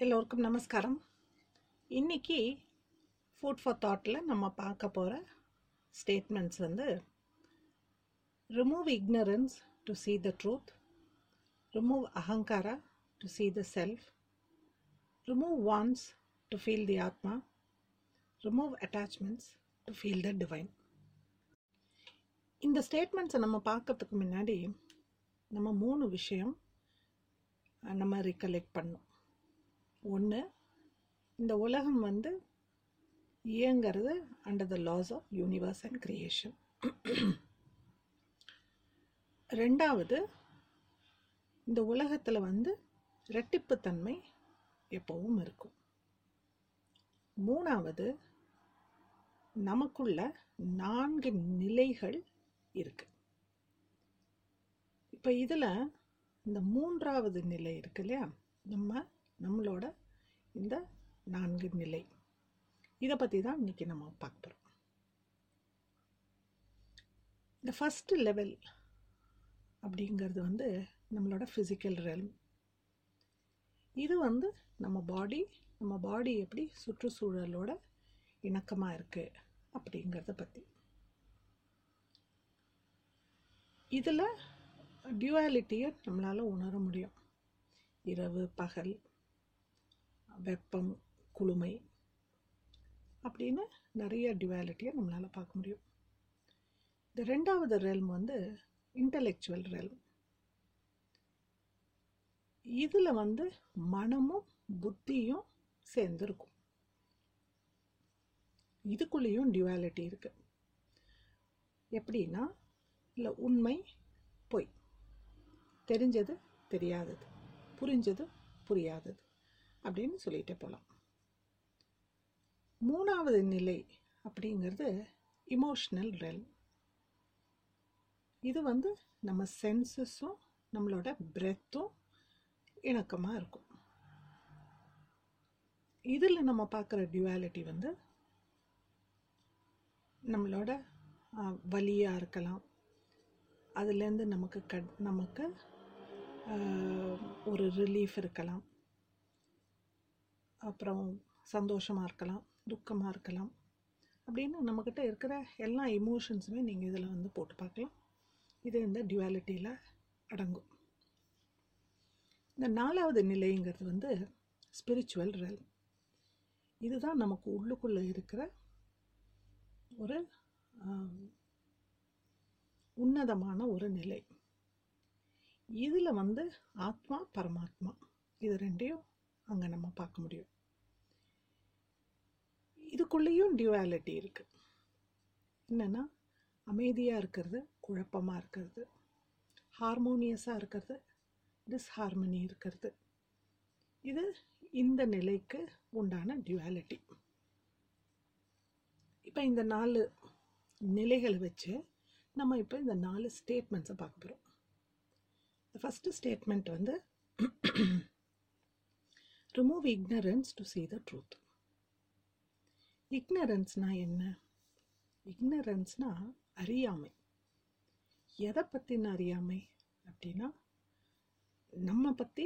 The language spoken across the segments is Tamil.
எல்லோருக்கும் நமஸ்காரம் இன்னைக்கு ஃபுட் ஃபார் தாட்டில் நம்ம பார்க்க போகிற ஸ்டேட்மெண்ட்ஸ் வந்து remove ignorance to see the truth remove அகங்காரா to see the self remove wants to feel the ஆத்மா remove attachments to feel the divine இந்த ஸ்டேட்மெண்ட்ஸை நம்ம பார்க்கறதுக்கு முன்னாடி நம்ம மூணு விஷயம் அஹ், நம்ம ரிகலெக்ட் பண்ணோம் ஒன்று இந்த உலகம் வந்து இயங்கிறது under the laws of universe and creation ரெண்டாவது இந்த உலகத்தில் வந்து இரட்டிப்புத்தன்மை எப்பவும் இருக்கும் மூணாவது நமக்குள்ள நான்கு நிலைகள் இருக்கு இப்போ இதில் இந்த மூன்றாவது நிலை இருக்கு இல்லையா நம்ம நம்மளோட இந்த நான்கு நிலை இதை பற்றி தான் இன்னைக்கு நம்ம பார்க்க போகிறோம் இந்த ஃபஸ்ட்டு லெவல் அப்படிங்கிறது வந்து நம்மளோட ஃபிசிக்கல் realm இது வந்து நம்ம பாடி நம்ம பாடி எப்படி சுற்றுச்சூழலோட இணக்கமாக இருக்குது அப்படிங்கிறத பற்றி இதில் டியூவாலிட்டியை நம்மளால் உணர முடியும் இரவு பகல் வெப்பம் குளுமை அப்படின்னு நிறைய டியூவாலிட்டியை நம்மளால் பார்க்க முடியும் இந்த ரெண்டாவது ரெல்ம் வந்து இன்டலெக்சுவல் ரெல்ம் இதில் வந்து மனமும் புத்தியும் சேர்ந்துருக்கும் இதுக்குள்ளேயும் டியூவாலிட்டி இருக்கு எப்படின்னா இல்லை உண்மை பொய் தெரிஞ்சது தெரியாதது புரிஞ்சது புரியாதது அப்படின்னு சொல்லிட்டு போகலாம் மூணாவது நிலை அப்படிங்கிறது இமோஷ்னல் ரெல்ம் இது வந்து நம்ம சென்சஸும் நம்மளோட பிரெத்தும் இணக்கமாக இருக்கும் இதில் நம்ம பார்க்குற டியூவாலிட்டி வந்து நம்மளோட வலியாக இருக்கலாம் அதுலேருந்து நமக்கு கட் நமக்கு ஆஹ், ஒரு ரிலீஃப் இருக்கலாம் அப்புறம் சந்தோஷமாக இருக்கலாம் துக்கமாக இருக்கலாம் அப்படின்னு நம்மக்கிட்ட இருக்கிற எல்லா இமோஷன்ஸுமே நீங்கள் இதில் வந்து போட்டு பார்க்கலாம் இது இந்த டியூவாலிட்டியில் அடங்கும் இந்த நாலாவது நிலைங்கிறது வந்து ஸ்பிரிச்சுவல் realm இதுதான் நமக்கு உள்ளுக்குள்ளே இருக்கிற ஒரு ஆஹ், உன்னதமான ஒரு நிலை இதில் வந்து ஆத்மா பரமாத்மா இது ரெண்டையும் அங்கே நம்ம பார்க்க முடியும் இதுக்குள்ளேயும் டியூவாலிட்டி இருக்கு என்னன்னா அமைதியாக இருக்கிறது குழப்பமாக இருக்கிறது ஹார்மோனியஸாக இருக்கிறது டிஸ்ஹார்மனி இருக்கிறது இது இந்த நிலைக்கு உண்டான டியூவாலிட்டி இப்போ இந்த நாலு நிலைகளை வச்சு நம்ம இப்போ இந்த நாலு ஸ்டேட்மெண்ட்ஸை பார்க்க போகிறோம் ஃபஸ்ட்டு ஸ்டேட்மெண்ட் வந்து remove ignorance to see the truth இக்னரன்ஸ்னா என்ன இக்னரன்ஸ்னா அறியாமை எதை பற்றின அறியாமை அப்படின்னா நம்ம பற்றி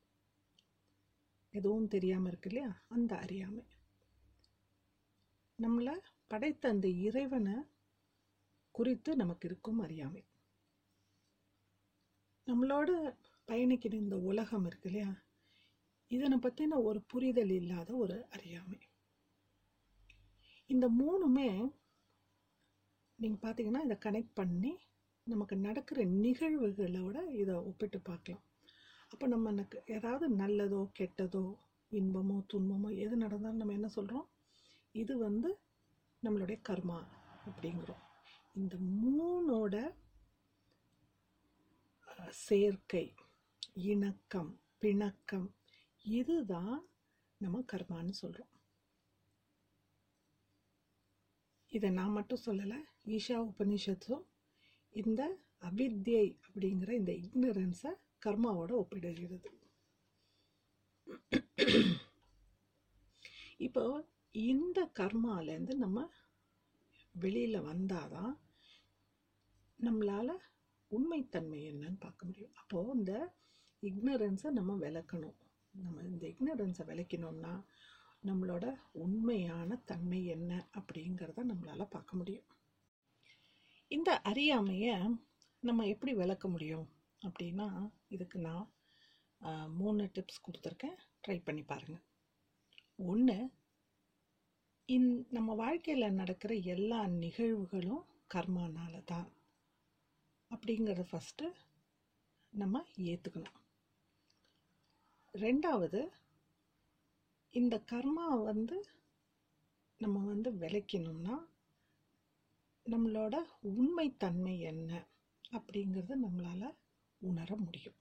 எதுவும் தெரியாமல் இருக்கு இல்லையா அந்த அறியாமை நம்மளை படைத்த அந்த இறைவனை குறித்து நமக்கு இருக்கும் அறியாமை நம்மளோட பயணிக்கிற இந்த உலகம் இருக்கு இல்லையா இதனை பற்றின ஒரு புரிதல் இல்லாத ஒரு அறியாமை இந்த மூணுமே நீங்கள் பார்த்தீங்கன்னா இதை கனெக்ட் பண்ணி நமக்கு நடக்கிற நிகழ்வுகளோட இதை ஒப்பிட்டு பார்க்கலாம் அப்போ நம்ம எனக்கு ஏதாவது நல்லதோ கெட்டதோ இன்பமோ துன்பமோ எது நடந்தாலும் நம்ம என்ன சொல்கிறோம் இது வந்து நம்மளுடைய கர்மா அப்படிங்கிறோம் இந்த மூணோட அஹ், சேர்க்கை இணக்கம் பிணக்கம் இதுதான் நம்ம கர்மான்னு சொல்கிறோம் இதை நான் மட்டும் சொல்லலை ஈஷா உபனிஷத்தும் இந்த அவித்யை அப்படிங்கிற இந்த இக்னரன்ஸை கர்மாவோட ஒப்பிடுகிறது இப்போ இந்த கர்மாலேருந்து நம்ம வெளியில் வந்தாதான் நம்மளால் உண்மைத்தன்மை என்னன்னு பார்க்க முடியும் அப்போது இந்த இக்னரன்ஸை நம்ம விளக்கணும் நம்ம இந்த இக்னரன்ஸை விளக்கணும்னா நம்மளோட உண்மையான தன்மை என்ன அப்படிங்கிறத நம்மளால் பார்க்க முடியும் இந்த அறியாமையை நம்ம எப்படி விளக்க முடியும் அப்படின்னா இதுக்கு நான் ஆஹ், மூணு டிப்ஸ் கொடுத்துருக்கேன் ட்ரை பண்ணி பாருங்கள் ஒன்று இன் நம்ம வாழ்க்கையில் நடக்கிற எல்லா நிகழ்வுகளும் கர்மானால தான் அப்படிங்கிறத ஃபஸ்ட்டு நம்ம ஏற்றுக்கணும் ரெண்டாவது இந்த கர்மா வந்து நம்ம வந்து விளைக்கணும்னா நம்மளோட உண்மைத்தன்மை என்ன அப்படிங்கிறது நம்மளால் உணர முடியும்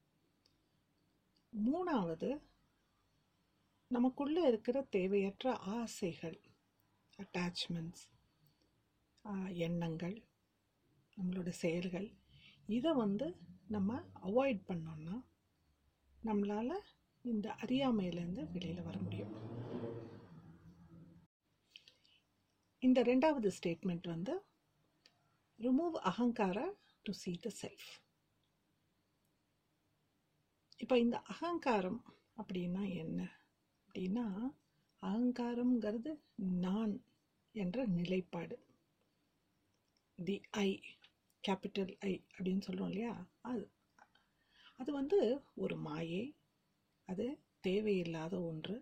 மூணாவது நமக்குள்ளே இருக்கிற தேவையற்ற ஆசைகள் அட்டாச்மெண்ட்ஸ் எண்ணங்கள் நம்மளோட செயல்கள் இதை வந்து நம்ம அவாய்ட் பண்ணோம்னா நம்மளால் இந்த அறியாமையிலேருந்து வெளியில் வர முடியும் இந்த ரெண்டாவது ஸ்டேட்மெண்ட் வந்து ரிமூவ் அகங்கார டு see த செல்ஃப் இப்போ இந்த அகங்காரம் அப்படின்னா என்ன அப்படின்னா அகங்காரம்ங்கிறது நான் என்ற நிலைப்பாடு தி ஐ கேபிட்டல் ஐ அப்படின்னு சொல்கிறோம் இல்லையா அது அது வந்து ஒரு மாயை அது தேவையில்லாத ஒன்று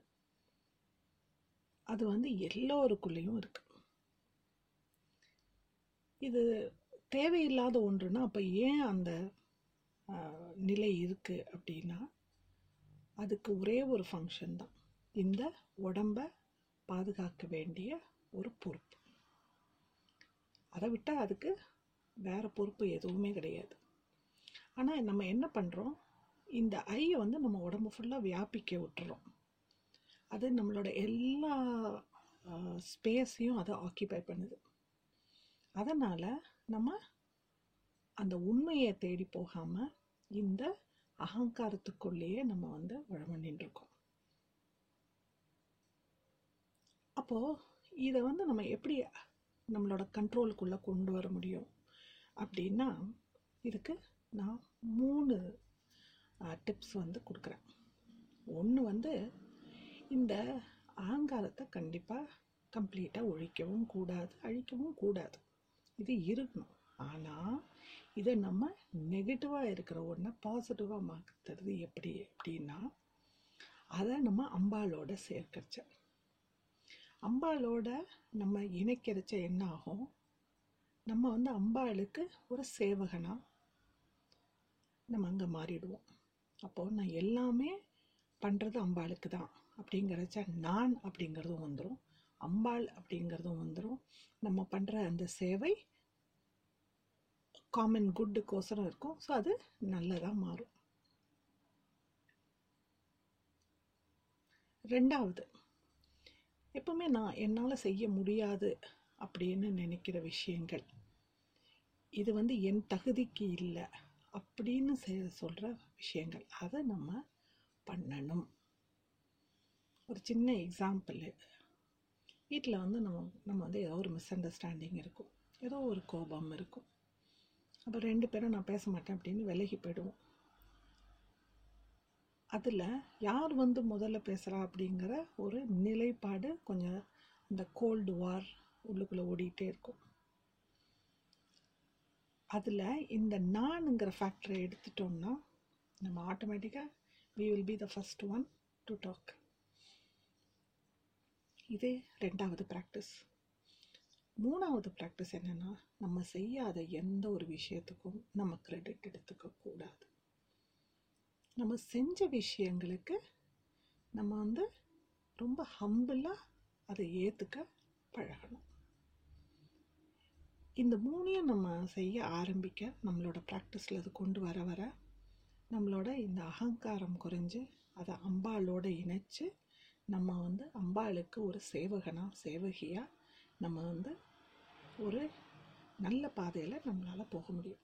அது வந்து எல்லோருக்குள்ளேயும் இருக்கு இது தேவையில்லாத ஒன்றுனா அப்போ ஏன் அந்த ஆஹ், நிலை இருக்கு அப்படின்னா அதுக்கு ஒரே ஒரு ஃபங்க்ஷன் தான் இந்த உடம்ப பாதுகாக்க வேண்டிய ஒரு பொறுப்பு அதை விட்டால் அதுக்கு வேற பொறுப்பு எதுவுமே கிடையாது ஆனால் நம்ம என்ன பண்ணுறோம் இந்த ஐயை வந்து நம்ம உடம்பு ஃபுல்லாக வியாபிக்க விட்டுறோம் அது நம்மளோட எல்லா ஸ்பேஸையும் அதை ஆக்கிபை பண்ணுது அதனால் நம்ம அந்த உண்மையை தேடி போகாமல் இந்த அகங்காரத்துக்குள்ளேயே நம்ம வந்து வழமண்டின்னு இருக்கோம் அப்போது இதை வந்து நம்ம எப்படி நம்மளோட கண்ட்ரோலுக்குள்ளே கொண்டு வர முடியும் அப்படின்னா இதுக்கு நான் மூணு டிப்ஸ் வந்து கொடுக்குறேன் ஒன்று வந்து இந்த அகங்காரத்தை கண்டிப்பாக கம்ப்ளீட்டாக ஒழிக்கவும் கூடாது அழிக்கவும் கூடாது இது இருக்கணும் ஆனால் இதை நம்ம நெகட்டிவாக இருக்கிற ஒன்றை பாசிட்டிவாக மாற்றுறது எப்படி அப்படின்னா அதை நம்ம அம்பாளோட சேர்க்கறச்ச அம்பாளோட நம்ம இணைக்கிறச்ச என்ன ஆகும் நம்ம வந்து அம்பாளுக்கு ஒரு சேவகனா நம்ம அங்கே மாறிடுவோம் அப்போது நான் எல்லாமே பண்ணுறது அம்பாளுக்கு தான் அப்படிங்கிறச்ச நான் அப்படிங்கிறதும் வந்துடும் அம்பாள் அப்படிங்கிறதும் வந்துடும் நம்ம பண்ணுற அந்த சேவை காமன் குட்டுக்கோசரம் இருக்கும் ஸோ அது நல்லதாக மாறும் ரெண்டாவது எப்பவுமே நான் என்னால் செய்ய முடியாது அப்படின்னு நினைக்கிற விஷயங்கள் இது வந்து என் தகுதிக்கு இல்லை அப்படின்னு செ- சொல்ற விஷயங்கள் அதை நம்ம பண்ணணும் ஒரு சின்ன எக்ஸாம்பிள் வீட்டில் வந்து நம்ம நம்ம வந்து ஏதோ ஒரு மிஸ் அண்டர்ஸ்டாண்டிங் இருக்கும் ஏதோ ஒரு கோபம் இருக்கும் அப்போ ரெண்டு பேரும் நான் பேச மாட்டேன் அப்படின்னு விலகி போயிடுவோம் அதில் யார் வந்து முதல்ல பேசுகிறா அப்படிங்கிற ஒரு நிலைப்பாடு கொஞ்சம் அந்த கோல்டு வார் உள்ளுக்குள்ளே ஓடிட்டே இருக்கும் அதில் இந்த நான்ங்கிற ஃபேக்டரை எடுத்துட்டோம்னா நம்ம ஆட்டோமேட்டிக்காக we will be the first one to talk இதே ரெண்டாவது ப்ராக்டிஸ் மூணாவது ப்ராக்டிஸ் என்னென்னா நம்ம செய்யாத எந்த ஒரு விஷயத்துக்கும் நம்ம கிரெடிட் எடுத்துக்க கூடாது நம்ம செஞ்ச விஷயங்களுக்கு நம்ம வந்து ரொம்ப ஹம்பிளாக அதை ஏற்றுக்க பழகணும் இந்த மூணையும் நம்ம செய்ய ஆரம்பிக்க நம்மளோட ப்ராக்டிஸில் அது கொண்டு வர வர நம்மளோட இந்த அகங்காரம் குறைஞ்சு அதை அம்பாளோட இணைச்சு நம்ம வந்து அம்பாளுக்கு ஒரு சேவகனா சேவகியா நம்ம வந்து ஒரு நல்ல பாதையில் நம்மளால் போக முடியும்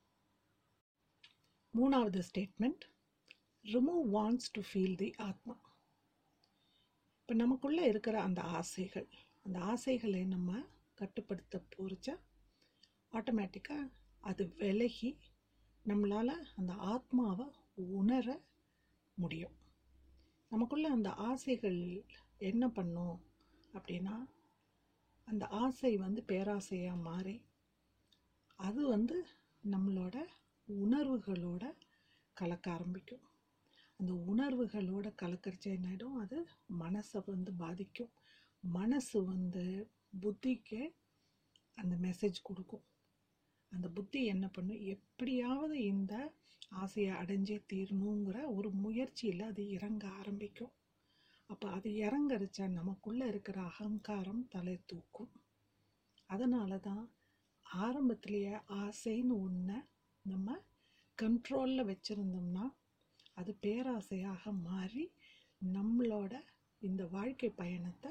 மூணாவது statement remove wants to feel the ஆத்மா இப்போ நமக்குள்ளே இருக்கிற அந்த ஆசைகள் அந்த ஆசைகளை நம்ம கட்டுப்படுத்த போரிச்சா ஆட்டோமேட்டிக்காக அது விலகி நம்மளால் அந்த ஆத்மாவை உணர முடியும் நமக்குள்ள அந்த ஆசைகள் என்ன பண்ணும் அப்படின்னா அந்த ஆசை வந்து பேராசையாக மாறி அது வந்து நம்மளோட உணர்வுகளோட கலக்க ஆரம்பிக்கும் அந்த உணர்வுகளோட கலக்கரிச்ச என்ன ஆகிடும் அது மனசை வந்து பாதிக்கும் மனசு வந்து புத்திக்கு அந்த மெசேஜ் கொடுக்கும் அந்த புத்தி என்ன பண்ணும் எப்படியாவது இந்த ஆசையை அடைஞ்சே தீரணுங்கிற ஒரு முயற்சியில் அது இறங்க ஆரம்பிக்கும் அப்போ அது இறங்கரிச்சா நமக்குள்ளே இருக்கிற அகங்காரம் தலை தூக்கும் அதனால தான் ஆரம்பத்திலேயே ஆசைன்னு ஒன்றை நம்ம கண்ட்ரோலில் வச்சுருந்தோம்னா அது பேராசையாக மாறி நம்மளோட இந்த வாழ்க்கை பயணத்தை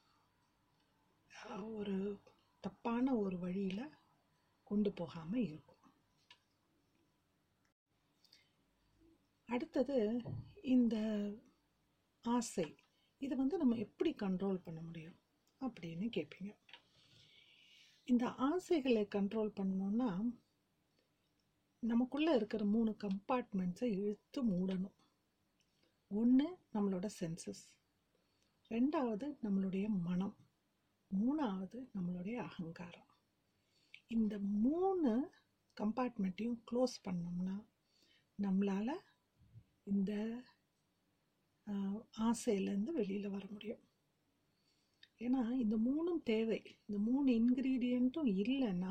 அஹ், ஒரு தப்பான ஒரு வழியில் கொண்டு போகாமல் இருக்கும் அடுத்தது இந்த ஆசை இதை வந்து நம்ம எப்படி கண்ட்ரோல் பண்ண முடியும் அப்படின்னு கேட்பீங்க இந்த ஆசைகளை கண்ட்ரோல் பண்ணணும்னா நமக்குள்ளே இருக்கிற மூணு கம்பார்ட்மெண்ட்ஸை இழுத்து மூடணும் ஒன்று நம்மளோட சென்சஸ் ரெண்டாவது நம்மளுடைய மனம் மூணாவது நம்மளுடைய அகங்காரம் இந்த மூணு கம்பார்ட்மெண்ட்டையும் க்ளோஸ் பண்ணோம்னா நம்மளால் இந்த ஆஹ், ஆசையிலேருந்து வெளியில் வர முடியும் ஏன்னா இந்த மூணும் தேவை இந்த மூணு இன்க்ரீடியண்ட்டும் இல்லைன்னா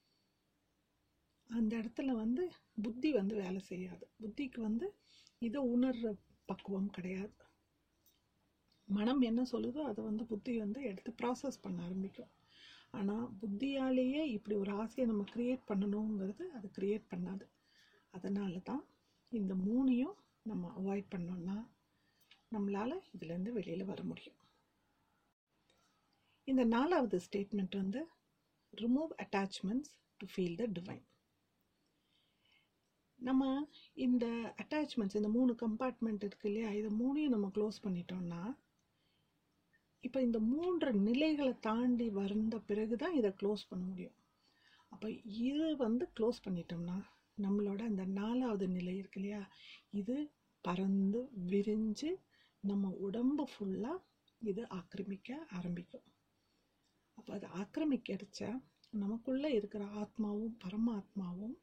அந்த இடத்துல வந்து புத்தி வந்து வேலை செய்யாது புத்திக்கு வந்து இதை உணர்ற பக்குவம் கிடையாது மனம் என்ன சொல்லுதோ அதை வந்து புத்தி வந்து எடுத்து ப்ராசஸ் பண்ண ஆரம்பிக்கும் ஆனால் புத்தியாலேயே இப்படி ஒரு ஆசையை நம்ம க்ரியேட் பண்ணணுங்கிறது அது க்ரியேட் பண்ணாது அதனால தான் இந்த மூணையும் நம்ம அவாய்ட் பண்ணோம்னா நம்மளால் இதுலேருந்து வெளியில் வர முடியும் இந்த நாலாவது ஸ்டேட்மெண்ட் வந்து remove attachments to feel the divine நம்ம இந்த அட்டாச்மெண்ட்ஸ் இந்த மூணு கம்பார்ட்மெண்ட் இருக்கு இல்லையா இது மூணையும் நம்ம க்ளோஸ் பண்ணிட்டோம்னா இப்போ இந்த மூன்று நிலைகளை தாண்டி வந்த பிறகு தான் இதை க்ளோஸ் பண்ண முடியும் அப்போ இது வந்து க்ளோஸ் பண்ணிட்டோம்னா நம்மளோட இந்த நாலாவது நிலை இருக்கு இல்லையா இது பறந்து விரிஞ்சு நம்ம உடம்பு ஃபுல்லாக இது ஆக்கிரமிக்க ஆரம்பிக்கும் அப்போ அது ஆக்கிரமிக்கடிச்ச நமக்குள்ளே இருக்கிற ஆத்மாவும் பரமாத்மாவும்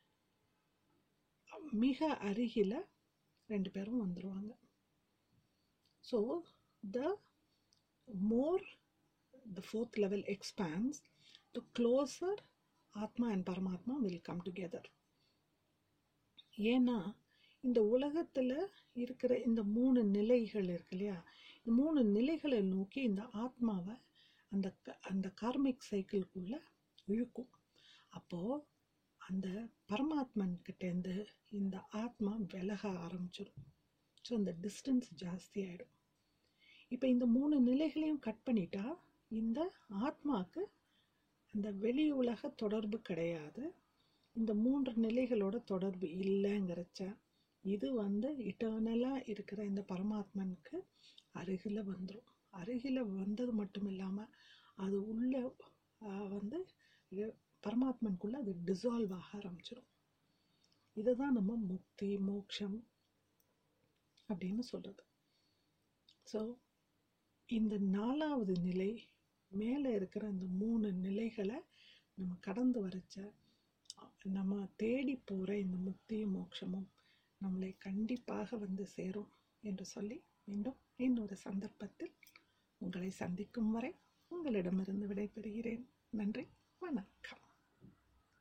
மிக அருகில் ரெண்டு பேரும் வந்துடுவாங்க so the more the fourth level expands the closer ஆத்மா அண்ட் பரமாத்மா வில் கம் டுகெதர் ஏன்னா இந்த உலகத்தில் இருக்கிற இந்த மூணு நிலைகள் இருக்கு இல்லையா இந்த மூணு நிலைகளை நோக்கி இந்த ஆத்மாவை அந்த க- அந்த கார்மிக் சைக்கிள்குள்ளே இழுக்கும் அப்போது அந்த பரமாத்மன் கிட்டேருந்து இந்த ஆத்மா விலக ஆரம்பிச்சிடும் ஸோ அந்த டிஸ்டன்ஸ் ஜாஸ்தி ஆகிடும் இப்போ இந்த மூணு நிலைகளையும் கட் பண்ணிட்டா இந்த ஆத்மாக்கு அந்த வெளி உலக தொடர்பு கிடையாது இந்த மூன்று நிலைகளோட தொடர்பு இல்லைங்கிறச்ச இது வந்து இட்டர்னலாக இருக்கிற இந்த பரமாத்மனுக்கு அருகில் வந்துடும் அருகில் வந்தது மட்டும் இல்லாமல் அது உள்ள ஆஹ், வந்து இது- பரமாத்மனுக்குள்ள அது டிசால்வ் ஆக ஆரம்பிச்சிடும் இதை தான் நம்ம முக்தி மோட்சம் அப்படின்னு சொல்கிறது ஸோ இந்த நாலாவது நிலை மேலே இருக்கிற அந்த மூணு நிலைகளை நம்ம கடந்து வரச்ச நம்ம தேடி போகிற இந்த முக்தியும் மோட்சமும் நம்மளை கண்டிப்பாக வந்து சேரும் என்று சொல்லி மீண்டும் இன்னொரு சந்தர்ப்பத்தில் உங்களை சந்திக்கும் வரை உங்களிடமிருந்து விடைபெறுகிறேன் நன்றி